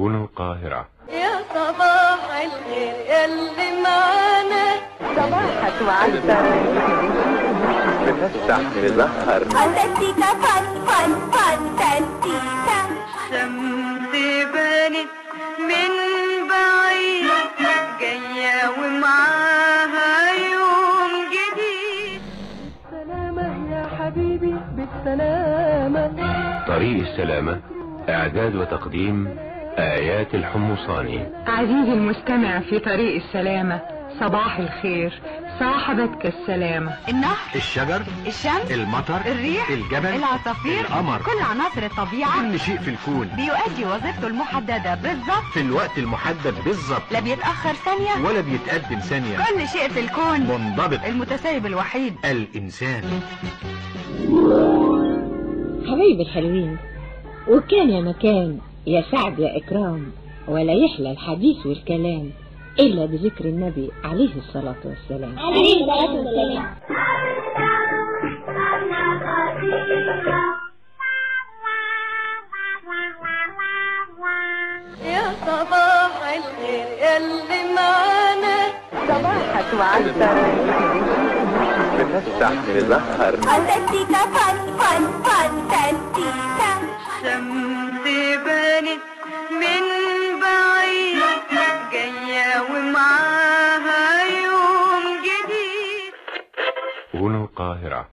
سجون القاهرة يا صباح الخير يلي معانا صباحك وعسل بنفتح نزهر فانتستيكا فان فان فانتستيكا شمس بانت من بعيد جاية ومعاها يوم جديد بالسلامة يا حبيبي بالسلامة طريق السلامة إعداد وتقديم آيات الحمصاني عزيزي المستمع في طريق السلامة صباح الخير صاحبتك السلامة النهر الشجر الشمس المطر الريح الجبل العصافير القمر كل عناصر الطبيعة كل شيء في الكون بيؤدي وظيفته المحددة بالظبط في الوقت المحدد بالظبط لا بيتأخر ثانية ولا بيتقدم ثانية كل شيء في الكون منضبط المتسيب الوحيد الإنسان حبايبي الحلوين وكان يا مكان يا سعد يا إكرام ولا يحلى الحديث والكلام إلا بذكر النبي عليه الصلاة والسلام عليه الصلاة والسلام يا صباح الخير يلي معانا صباحك وعسل بنفتح نزهر فانتستيكا فان فان فانتستيكا شمس